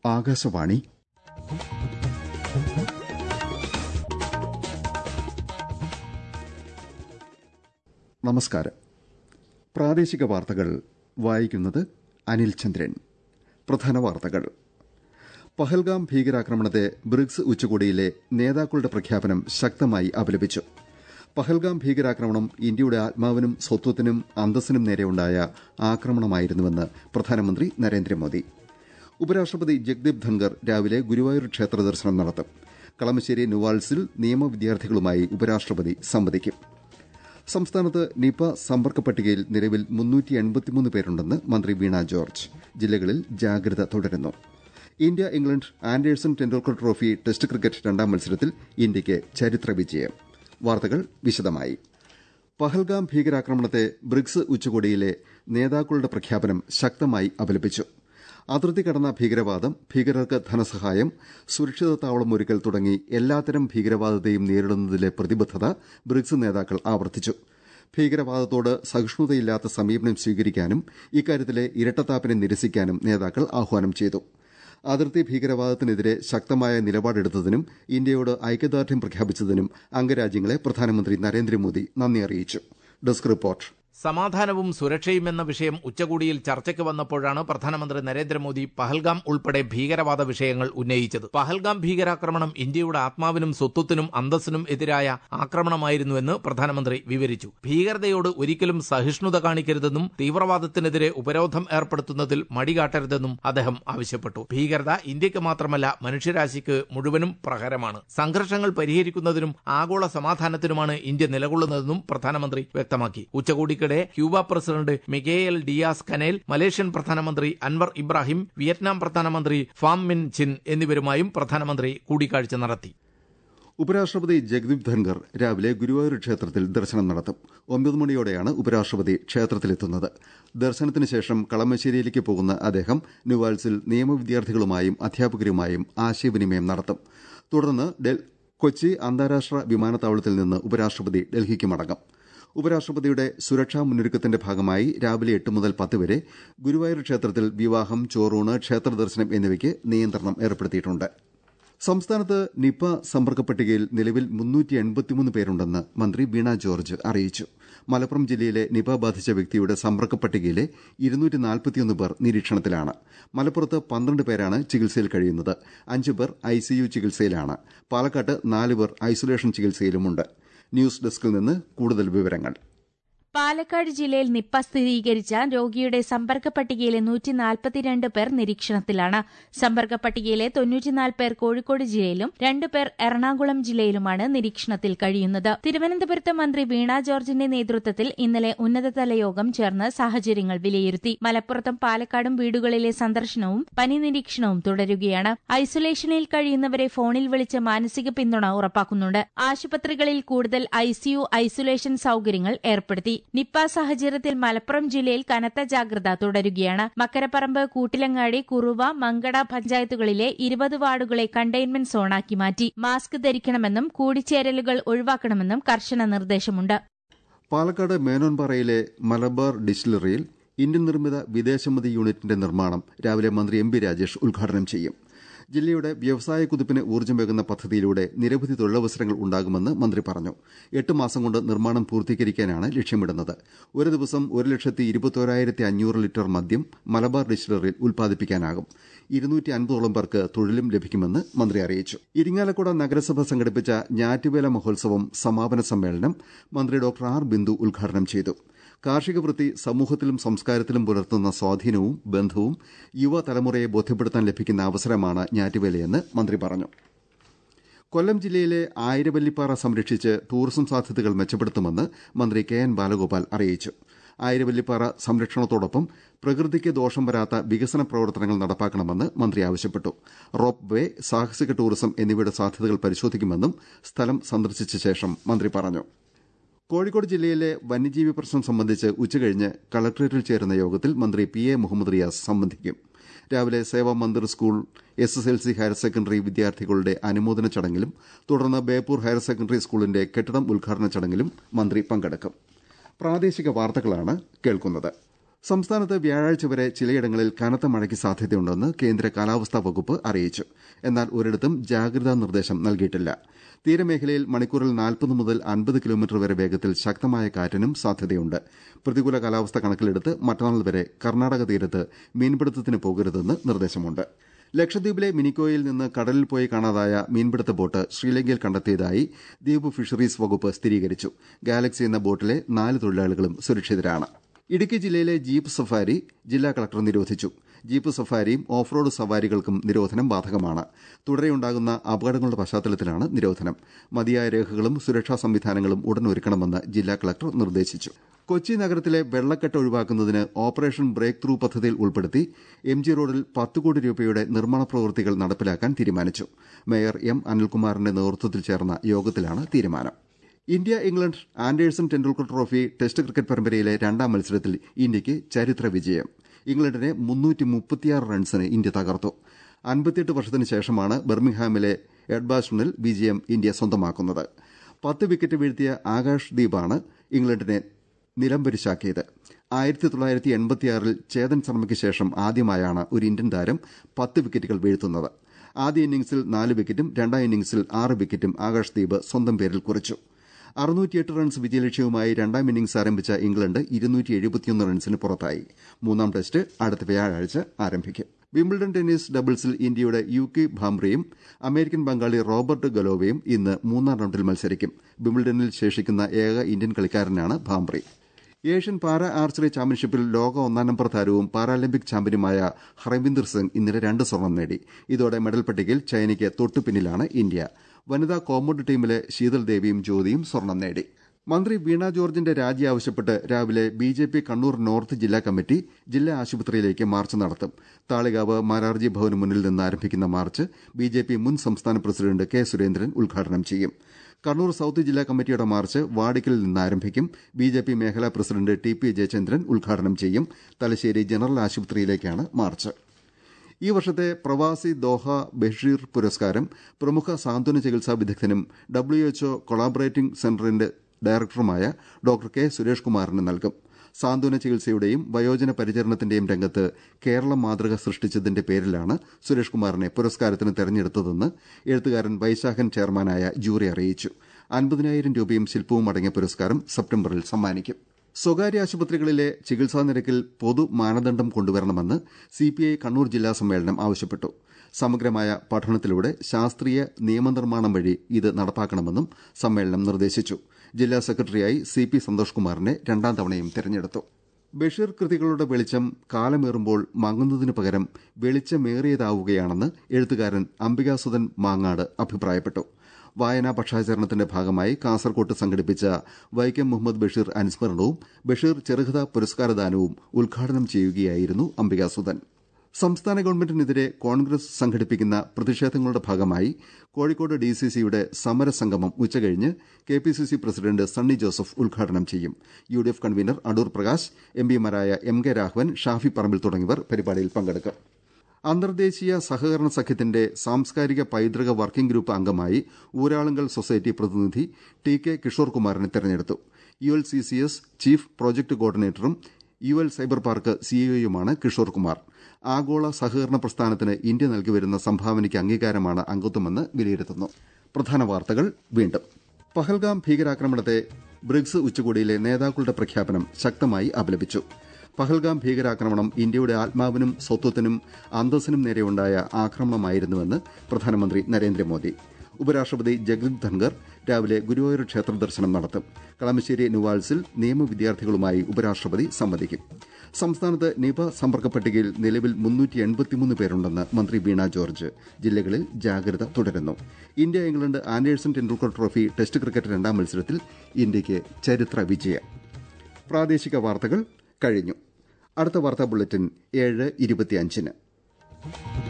ആകാശവാണി നമസ്കാരം പ്രാദേശിക വാർത്തകൾ വായിക്കുന്നത് അനിൽ ചന്ദ്രൻ പ്രധാന വാർത്തകൾ പഹൽഗാം ഭീകരാക്രമണത്തെ ബ്രിക്സ് ഉച്ചകോടിയിലെ നേതാക്കളുടെ പ്രഖ്യാപനം ശക്തമായി അപലപിച്ചു പഹൽഗാം ഭീകരാക്രമണം ഇന്ത്യയുടെ ആത്മാവിനും സ്വത്വത്തിനും അന്തസ്സിനും നേരെയുണ്ടായ ആക്രമണമായിരുന്നുവെന്ന് പ്രധാനമന്ത്രി നരേന്ദ്രമോദി ഉപരാഷ്ട്രപതി ജഗ്ദീപ് ധൻകർ രാവിലെ ഗുരുവായൂർ ക്ഷേത്ര ദർശനം നടത്തും കളമശ്ശേരി നുവാൾസിൽ നിയമ വിദ്യാർത്ഥികളുമായി ഉപരാഷ്ട്രപതി സംവദിക്കും സംസ്ഥാനത്ത് നിപ സമ്പർക്ക പട്ടികയിൽ നിലവിൽ പേരുണ്ടെന്ന് മന്ത്രി വീണ ജോർജ് ജില്ലകളിൽ ജാഗ്രത തുടരുന്നു India England Anderson Tendulkar trophy test cricket രണ്ടാം മത്സരത്തിൽ ഇന്ത്യയ്ക്ക് ചരിത്ര വിജയം വാർത്തകൾ വിശദമായി പഹൽഗാം ഭീകരാക്രമണത്തെ ബ്രിക്സ് ഉച്ചകോടിയിലെ നേതാക്കളുടെ പ്രഖ്യാപനം ശക്തമായി അപലപിച്ചു അതിർത്തി കടന്ന ഭീകരവാദം ഭീകരർക്ക് ധനസഹായം സുരക്ഷിത താവളം ഒരുക്കൽ തുടങ്ങി എല്ലാത്തരം ഭീകരവാദത്തെയും നേരിടുന്നതിലെ പ്രതിബദ്ധത ബ്രിക്സ് നേതാക്കൾ ആവർത്തിച്ചു ഭീകരവാദത്തോട് സഹിഷ്ണുതയില്ലാത്ത സമീപനം സ്വീകരിക്കാനും ഇക്കാര്യത്തിലെ ഇരട്ടത്താപ്പിനെ നിരസിക്കാനും നേതാക്കൾ ആഹ്വാനം ചെയ്തു അതിർത്തി ഭീകരവാദത്തിനെതിരെ ശക്തമായ നിലപാടെടുത്തതിനും ഇന്ത്യയോട് ഐക്യദാർഢ്യം പ്രഖ്യാപിച്ചതിനും അംഗരാജ്യങ്ങളെ പ്രധാനമന്ത്രി നരേന്ദ്രമോദി നന്ദി അറിയിച്ചു ഡെസ്ക് റിപ്പോർട്ട് സമാധാനവും സുരക്ഷയും എന്ന വിഷയം ഉച്ചകോടിയിൽ ചർച്ചയ്ക്ക് വന്നപ്പോഴാണ് പ്രധാനമന്ത്രി നരേന്ദ്രമോദി പഹൽഗാം ഉൾപ്പെടെ ഭീകരവാദ വിഷയങ്ങൾ ഉന്നയിച്ചത് പഹൽഗാം ഭീകരാക്രമണം ഇന്ത്യയുടെ ആത്മാവിനും സ്വത്വത്തിനും അന്തസ്സിനും എതിരായ ആക്രമണമായിരുന്നുവെന്ന് പ്രധാനമന്ത്രി വിവരിച്ചു ഭീകരതയോട് ഒരിക്കലും സഹിഷ്ണുത കാണിക്കരുതെന്നും തീവ്രവാദത്തിനെതിരെ ഉപരോധം ഏർപ്പെടുത്തുന്നതിൽ മടികാട്ടരുതെന്നും അദ്ദേഹം ആവശ്യപ്പെട്ടു ഭീകരത ഇന്ത്യക്ക് മാത്രമല്ല മനുഷ്യരാശിക്ക് മുഴുവനും പ്രഹരമാണ് സംഘർഷങ്ങൾ പരിഹരിക്കുന്നതിനും ആഗോള സമാധാനത്തിനുമാണ് ഇന്ത്യ നിലകൊള്ളുന്നതെന്നും പ്രധാനമന്ത്രി വ്യക്തമാക്കി ഉച്ചകോടിക്ക് ഇതിനിടെ Cuba president Miguel Diaz Canel Malaysian പ്രധാനമന്ത്രി അൻവർ ഇബ്രാഹിം വിയറ്റ്നാം പ്രധാനമന്ത്രി ഫാം മിൻ ചിൻ എന്നിവരുമായും പ്രധാനമന്ത്രി കൂടിക്കാഴ്ച നടത്തി ഉപരാഷ്ട്രപതി ജഗ്ദീപ് ധൻകർ രാവിലെ ഗുരുവായൂർ ക്ഷേത്രത്തിൽ ദർശനം നടത്തും ഒമ്പത് മണിയോടെയാണ് ഉപരാഷ്ട്രപതി ക്ഷേത്രത്തിലെത്തുന്നത് ദർശനത്തിന് ശേഷം കളമശ്ശേരിയിലേക്ക് പോകുന്ന അദ്ദേഹം ന്യൂവാൽസിൽ നിയമ വിദ്യാർത്ഥികളുമായും അധ്യാപകരുമായും ആശയവിനിമയം നടത്തും തുടർന്ന് കൊച്ചി അന്താരാഷ്ട്ര വിമാനത്താവളത്തിൽ നിന്ന് ഉപരാഷ്ട്രപതി ഡൽഹിക്ക് മടങ്ങും ഉപരാഷ്ട്രപതിയുടെ സുരക്ഷാ മുന്നൊരുക്കത്തിന്റെ ഭാഗമായി രാവിലെ എട്ട് മുതൽ പത്ത് വരെ ഗുരുവായൂർ ക്ഷേത്രത്തിൽ വിവാഹം ചോറൂണ് ക്ഷേത്ര ദർശനം എന്നിവയ്ക്ക് നിയന്ത്രണം ഏർപ്പെടുത്തിയിട്ടുണ്ട് സംസ്ഥാനത്ത് നിപ സമ്പർക്ക പട്ടികയിൽ നിലവിൽ പേരുണ്ടെന്ന് മന്ത്രി വീണ ജോർജ് അറിയിച്ചു മലപ്പുറം ജില്ലയിലെ നിപ ബാധിച്ച വ്യക്തിയുടെ സമ്പർക്ക പട്ടികയിലെ പേർ നിരീക്ഷണത്തിലാണ് മലപ്പുറത്ത് പന്ത്രണ്ട് പേരാണ് ചികിത്സയിൽ കഴിയുന്നത് അഞ്ച് പേർ ഐസിയു ചികിത്സയിലാണ് പാലക്കാട്ട് നാല് പേർ ഐസൊലേഷൻ ചികിത്സയിലുമുണ്ട് ന്യൂസ് ഡെസ്കിൽ നിന്ന് കൂടുതൽ വിവരങ്ങൾ പാലക്കാട് ജില്ലയിൽ നിപ്പ സ്ഥിരീകരിച്ച രോഗിയുടെ സമ്പർക്ക പട്ടികയിലെ നൂറ്റി നാൽപ്പത്തിരണ്ട് പേർ നിരീക്ഷണത്തിലാണ് സമ്പർക്ക പട്ടികയിലെ തൊണ്ണൂറ്റിനാല് പേർ കോഴിക്കോട് ജില്ലയിലും രണ്ട് പേർ എറണാകുളം ജില്ലയിലുമാണ് നിരീക്ഷണത്തിൽ കഴിയുന്നത് തിരുവനന്തപുരത്ത് മന്ത്രി വീണ ജോർജിന്റെ നേതൃത്വത്തിൽ ഇന്നലെ ഉന്നതതല യോഗം ചേർന്ന് സാഹചര്യങ്ങൾ വിലയിരുത്തി മലപ്പുറത്തും പാലക്കാടും വീടുകളിലെ സന്ദർശനവും പനി നിരീക്ഷണവും തുടരുകയാണ് ഐസൊലേഷനിൽ കഴിയുന്നവരെ ഫോണിൽ വിളിച്ച് മാനസിക പിന്തുണ ഉറപ്പാക്കുന്നുണ്ട് ആശുപത്രികളിൽ കൂടുതൽ ഐസിയു ഐസൊലേഷൻ സൌകര്യങ്ങൾ ഏർപ്പെടുത്തി നിപ്പ സാഹചര്യത്തിൽ മലപ്പുറം ജില്ലയിൽ കനത്ത ജാഗ്രത തുടരുകയാണ് മക്കരപ്പറമ്പ് കൂട്ടിലങ്ങാടി കുറുവ മങ്കട പഞ്ചായത്തുകളിലെ ഇരുപത് വാർഡുകളെ കണ്ടെയ്ൻമെന്റ് സോണാക്കി മാറ്റി മാസ്ക് ധരിക്കണമെന്നും കൂടിച്ചേരലുകൾ ഒഴിവാക്കണമെന്നും കർശന നിർദ്ദേശമുണ്ട് പാലക്കാട് മേനോൻപാറയിലെ മലബാർ ഡിസ്റ്റിലറിയിൽ ഇന്ത്യൻ നിർമ്മിത വിദേശമതി യൂണിറ്റിന്റെ നിർമ്മാണം രാവിലെ മന്ത്രി എം പി രാജേഷ് ഉദ്ഘാടനം ചെയ്യും ജില്ലയുടെ വ്യവസായ കുതിപ്പിന് ഊർജ്ജമേകുന്ന പദ്ധതിയിലൂടെ നിരവധി തൊഴിലവസരങ്ങൾ ഉണ്ടാകുമെന്ന് മന്ത്രി പറഞ്ഞു എട്ട് മാസം കൊണ്ട് നിർമ്മാണം പൂർത്തീകരിക്കാനാണ് ലക്ഷ്യമിടുന്നത് ഒരു ദിവസം ഒരു ലക്ഷത്തി ഇരുപത്തോരായിരത്തി അഞ്ഞൂറ് ലിറ്റർ മദ്യം മലബാർ ഡിസ്റ്റിലറിയിൽ ഉൽപ്പാദിപ്പിക്കാനാകും ഇരുന്നൂറ്റി അൻപതോളം പേർക്ക് തൊഴിലും ലഭിക്കുമെന്ന് മന്ത്രി അറിയിച്ചു ഇരിങ്ങാലക്കുട നഗരസഭ സംഘടിപ്പിച്ച ഞാറ്റുവേല മഹോത്സവം സമാപന സമ്മേളനം മന്ത്രി ഡോക്ടർ ആർ ബിന്ദു ഉദ്ഘാടനം ചെയ്തു കാർഷിക വൃത്തി സമൂഹത്തിലും സംസ്കാരത്തിലും പുലർത്തുന്ന സ്വാധീനവും ബന്ധവും യുവതലമുറയെ ബോധ്യപ്പെടുത്താൻ ലഭിക്കുന്ന അവസരമാണ് ഞാറ്റുവേലയെന്ന് മന്ത്രി പറഞ്ഞു കൊല്ലം ജില്ലയിലെ ആയിരവല്ലിപ്പാറ സംരക്ഷിച്ച് ടൂറിസം സാധ്യതകൾ മെച്ചപ്പെടുത്തുമെന്ന് മന്ത്രി കെ എൻ ബാലഗോപാൽ അറിയിച്ചു ആയിരവല്ലിപ്പാറ സംരക്ഷണത്തോടൊപ്പം പ്രകൃതിക്ക് ദോഷം വരാത്ത വികസന പ്രവർത്തനങ്ങൾ നടപ്പാക്കണമെന്ന് മന്ത്രി ആവശ്യപ്പെട്ടു റോപ്പ് വേ സാഹസിക ടൂറിസം എന്നിവയുടെ സാധ്യതകൾ പരിശോധിക്കുമെന്നും സ്ഥലം സന്ദർശിച്ച ശേഷം മന്ത്രി പറഞ്ഞു കോഴിക്കോട് ജില്ലയിലെ വന്യജീവി പ്രശ്നം സംബന്ധിച്ച് ഉച്ചകഴിഞ്ഞ് കളക്ടറേറ്റിൽ ചേരുന്ന യോഗത്തിൽ മന്ത്രി പി എ മുഹമ്മദ് റിയാസ് സംബന്ധിക്കും രാവിലെ Seva Mandir school S S L C higher secondary വിദ്യാർത്ഥികളുടെ അനുമോദന ചടങ്ങിലും തുടർന്ന് ബേപ്പൂർ ഹയർ സെക്കൻഡറി സ്കൂളിന്റെ കെട്ടിടം ഉദ്ഘാടന ചടങ്ങിലും മന്ത്രി പങ്കെടുക്കും പ്രാദേശിക വാർത്തകളാണ് കേൾക്കുന്നത് സംസ്ഥാനത്ത് വ്യാഴാഴ്ച വരെ ചിലയിടങ്ങളിൽ കനത്ത മഴയ്ക്ക് സാധ്യതയുണ്ടെന്ന് കേന്ദ്ര കാലാവസ്ഥാ വകുപ്പ് അറിയിച്ചു എന്നാൽ ഒരിടത്തും ജാഗ്രതാ നിർദ്ദേശം നൽകിയിട്ടില്ല തീരമേഖലയിൽ മണിക്കൂറിൽ നാൽപ്പത് മുതൽ അൻപത് കിലോമീറ്റർ വരെ വേഗത്തിൽ ശക്തമായ കാറ്റിനും സാധ്യതയുണ്ട് പ്രതികൂല കാലാവസ്ഥ കണക്കിലെടുത്ത് മറ്റന്നാൾ വരെ കർണാടക തീരത്ത് മീൻപിടുത്തത്തിന് പോകരുതെന്ന് നിർദ്ദേശമുണ്ട് ലക്ഷദ്വീപിലെ മിനിക്കോയിൽ നിന്ന് കടലിൽ പോയി കാണാതായ മീൻപിടുത്ത ബോട്ട് ശ്രീലങ്കയിൽ കണ്ടെത്തിയതായി ദ്വീപ് ഫിഷറീസ് വകുപ്പ് സ്ഥിരീകരിച്ചു ഗാലക്സി എന്ന ബോട്ടിലെ നാല് തൊഴിലാളികളും സുരക്ഷിതരാണ് ഇടുക്കി ജില്ലയിലെ ജീപ്പ് സഫാരി ജില്ലാ കളക്ടർ നിരോധിച്ചു ജീപ്പ് സഫാരിയും ഓഫ് റോഡ് സവാരികൾക്കും നിരോധനം ബാധകമാണ് തുടരെയുണ്ടാകുന്ന അപകടങ്ങളുടെ പശ്ചാത്തലത്തിലാണ് നിരോധനം മതിയായ രേഖകളും സുരക്ഷാ സംവിധാനങ്ങളും ഉടൻ ഒരുക്കണമെന്ന് ജില്ലാ കളക്ടർ നിർദ്ദേശിച്ചു കൊച്ചി നഗരത്തിലെ വെള്ളക്കെട്ട് ഒഴിവാക്കുന്നതിന് ഓപ്പറേഷൻ ബ്രേക്ക് ത്രൂ പദ്ധതിയിൽ ഉൾപ്പെടുത്തി എം ജി റോഡിൽ പത്ത് കോടി രൂപയുടെ നിർമ്മാണ പ്രവൃത്തികൾ നടപ്പിലാക്കാൻ തീരുമാനിച്ചു മേയർ എം അനിൽകുമാറിന്റെ നേതൃത്വത്തിൽ ചേർന്ന യോഗത്തിലാണ് തീരുമാനം India England Anderson Tendulkar trophy test cricket പരമ്പരയിലെ രണ്ടാം മത്സരത്തിൽ ഇന്ത്യയ്ക്ക് ചരിത്ര വിജയം ഇംഗ്ലണ്ടിനെ റൺസിന് ഇന്ത്യ തകർത്തു അൻപത്തിയെട്ട് വർഷത്തിന് ശേഷമാണ് ബർമിംഗ്ഹാമിലെ എഡ്ബാസ്റ്റണിൽ വിജയം ഇന്ത്യ സ്വന്തമാക്കുന്നത് പത്ത് വിക്കറ്റ് വീഴ്ത്തിയ ആകാശ് ദീപാണ് ഇംഗ്ലണ്ടിനെ നിലംപരിശാക്കിയത് ആയിരത്തി തൊള്ളായിരത്തി എൺപത്തിയാറിൽ ചേതൻ ശർമ്മയ്ക്ക് ശേഷം ആദ്യമായാണ് ഒരു ഇന്ത്യൻ താരം പത്ത് വിക്കറ്റുകൾ വീഴ്ത്തുന്നത് ആദ്യ ഇന്നിംഗ്സിൽ നാല് വിക്കറ്റും രണ്ടാം ഇന്നിംഗ്സിൽ ആറ് വിക്കറ്റും ആകാശ് ദീപ് സ്വന്തം പേരിൽ കുറിച്ചു അറുന്നൂറ്റിയെട്ട് റൺസ് വിജയലക്ഷ്യവുമായി രണ്ടാം ഇന്നിംഗ്സ് ആരംഭിച്ച ഇംഗ്ലണ്ട് ഇരുന്നൂറ്റി എഴുപത്തിയൊന്ന് റൺസിന് പുറത്തായി മൂന്നാം ടെസ്റ്റ് അടുത്ത വ്യാഴാഴ്ച ആരംഭിക്കും വിംബിൾഡൺ ടെന്നീസ് ഡബിൾസിൽ ഇന്ത്യയുടെ യു കെ ഭാംബ്രയും അമേരിക്കൻ ബംഗാളി റോബർട്ട് ഗലോവയും ഇന്ന് മൂന്നാം റൌണ്ടിൽ മത്സരിക്കും വിംബിൾഡണിൽ ശേഷിക്കുന്ന ഏക ഇന്ത്യൻ കളിക്കാരനാണ് ഭാംബ്രി ഏഷ്യൻ പാരാ ആർച്ചറി ചാമ്പ്യൻഷിപ്പിൽ ലോക ഒന്നാം നമ്പർ താരവും പാരാലിമ്പിക് ചാമ്പ്യനുമായ ഹർവിന്ദർ സിംഗ് ഇന്നലെ രണ്ട് സ്വർണം നേടി ഇതോടെ മെഡൽ പട്ടികയിൽ ചൈനയ്ക്ക് തൊട്ടുപിന്നിലാണ് ഇന്ത്യ വനിതാ കോമ്പൌണ്ട് ടീമിലെ ശീതൽ ദേവിയും ജ്യോതിയും സ്വർണം നേടി മന്ത്രി വീണ ജോർജിന്റെ രാജി ആവശ്യപ്പെട്ട് രാവിലെ B J P Kannur north ജില്ലാ കമ്മിറ്റി ജില്ലാ ആശുപത്രിയിലേക്ക് മാർച്ച് നടത്തും താളികാവ് മാരാർജി ഭവന് മുന്നിൽ നിന്ന് ആരംഭിക്കുന്ന മാർച്ച് ബി ജെ പി മുൻ സംസ്ഥാന പ്രസിഡന്റ് കെ സുരേന്ദ്രൻ ഉദ്ഘാടനം ചെയ്യും കണ്ണൂർ സൌത്ത് ജില്ലാ കമ്മിറ്റിയുടെ മാർച്ച് വാടിക്കലിൽ നിന്ന് ആരംഭിക്കും ബി ജെ പി മേഖലാ പ്രസിഡന്റ് ടി പി ജയചന്ദ്രൻ ഉദ്ഘാടനം ചെയ്യും തലശ്ശേരി ജനറൽ ആശുപത്രിയിലേക്കാണ് മാർച്ച് ഈ വർഷത്തെ പ്രവാസി ദോഹ ബഷീർ പുരസ്കാരം പ്രമുഖ സാന്ത്വന ചികിത്സാ വിദഗ്ധനും ഡബ്ല്യുഎച്ച്ഒ കൊളാബറേറ്റിംഗ് സെന്ററിന്റെ ഡയറക്ടറുമായ ഡോക്ടർ കെ സുരേഷ് കുമാറിന് നൽകും സാന്ത്വന ചികിത്സയുടെയും വയോജന പരിചരണത്തിന്റെയും രംഗത്ത് കേരളം മാതൃക സൃഷ്ടിച്ചതിന്റെ പേരിലാണ് സുരേഷ് കുമാറിനെ പുരസ്കാരത്തിന് തെരഞ്ഞെടുത്തതെന്ന് എഴുത്തുകാരൻ വൈശാഖൻ ചെയർമാനായ ജൂറി അറിയിച്ചു അൻപതിനായിരം രൂപയും ശില്പവും അടങ്ങിയ പുരസ്കാരം സെപ്റ്റംബറിൽ സമ്മാനിക്കും സ്വകാര്യ ആശുപത്രികളിലെ ചികിത്സാ നിരക്കിൽ പൊതു മാനദണ്ഡം കൊണ്ടുവരണമെന്ന് സിപിഐ കണ്ണൂർ ജില്ലാ സമ്മേളനം ആവശ്യപ്പെട്ടു സമഗ്രമായ പഠനത്തിലൂടെ ശാസ്ത്രീയ നിയമനിർമ്മാണം വഴി ഇത് നടപ്പാക്കണമെന്നും സമ്മേളനം നിർദ്ദേശിച്ചു ജില്ലാ സെക്രട്ടറിയായി സി പി സന്തോഷ് കുമാറിനെ രണ്ടാം തവണയും തെരഞ്ഞെടുത്തു ബഷീർ കൃതികളുടെ വെളിച്ചം കാലമേറുമ്പോൾ മങ്ങുന്നതിനു പകരം വെളിച്ചമേറിയതാവുകയാണെന്ന് എഴുത്തുകാരൻ അംബികാസുധൻ മാങ്ങാട് അഭിപ്രായപ്പെട്ടു വായനാ പക്ഷാചരണത്തിന്റെ ഭാഗമായി കാസർകോട്ട് സംഘടിപ്പിച്ച വൈക്കം മുഹമ്മദ് ബഷീർ അനുസ്മരണവും ബഷീർ ചെറുകഥാ പുരസ്കാരദാനവും ഉദ്ഘാടനം ചെയ്യുകയായിരുന്നു അംബികാസുധൻ സംസ്ഥാന ഗവൺമെന്റിനെതിരെ കോൺഗ്രസ് സംഘടിപ്പിക്കുന്ന പ്രതിഷേധങ്ങളുടെ ഭാഗമായി കോഴിക്കോട് ഡിസിസിയുടെ സമരസംഗമം ഉച്ചകഴിഞ്ഞ് കെപിസിസി പ്രസിഡന്റ് സണ്ണി ജോസഫ് ഉദ്ഘാടനം ചെയ്യും യുഡിഎഫ് കൺവീനർ അടൂർ പ്രകാശ് എംപിമാരായ എം കെ രാഘവൻ ഷാഫി പറമ്പിൽ തുടങ്ങിയവർ പരിപാടിയിൽ പങ്കെടുക്കും അന്തർദേശീയ സഹകരണ സഖ്യത്തിന്റെ സാംസ്കാരിക പൈതൃക വർക്കിംഗ് ഗ്രൂപ്പ് അംഗമായി ഊരാളുങ്കൽ സൊസൈറ്റി പ്രതിനിധി ടി കെ കിഷോർ കുമാറിനെ തെരഞ്ഞെടുത്തു U L C C S chief project കോർഡിനേറ്ററും യു എൽ സൈബർ പാർക്ക് സിഇഒയുമാണ് കിഷോർ കുമാർ ആഗോള സഹകരണ പ്രസ്ഥാനത്തിന് ഇന്ത്യ നൽകിവരുന്ന സംഭാവനയ്ക്ക് അംഗീകാരമാണ് അംഗത്വമെന്ന് വിലയിരുത്തുന്നു പ്രധാന വാർത്തകൾ വീണ്ടും പഹൽഗാം ഭീകരാക്രമണത്തെ ബ്രിക്സ് ഉച്ചകോടിയിലെ നേതാക്കളുടെ പ്രഖ്യാപനം ശക്തമായി അപലപിച്ചു പഹൽഗാം ഭീകരാക്രമണം ഇന്ത്യയുടെ ആത്മാവിനും സ്വത്വത്തിനും അന്തസ്സിനും നേരെയുണ്ടായ ആക്രമണമായിരുന്നുവെന്ന് പ്രധാനമന്ത്രി നരേന്ദ്രമോദി ഉപരാഷ്ട്രപതി ജഗദീപ് ധൻഖർ രാവിലെ ഗുരുവായൂർ ക്ഷേത്ര ദർശനം നടത്തും കളമശ്ശേരി നുവാൽസിൽ നിയമ വിദ്യാർത്ഥികളുമായി ഉപരാഷ്ട്രപതി സംവദിക്കും സംസ്ഥാനത്ത് നിപ സമ്പർക്ക പട്ടികയിൽ നിലവിൽ മുന്നൂറ്റി എൺപത്തിമൂന്ന് പേരുണ്ടെന്ന് മന്ത്രി വീണ ജോർജ് ജില്ലകളിൽ ജാഗ്രത തുടരുന്നു India England Anderson Tendulkar trophy test cricket രണ്ടാം മത്സരത്തിൽ ഇന്ത്യയ്ക്ക് ചരിത്ര വിജയം പ്രാദേശിക വാർത്തകൾ കഴിഞ്ഞു അടുത്ത വാർത്താ ബുള്ളറ്റിൻ ഏഴ് ഇരുപത്തിയഞ്ചിന്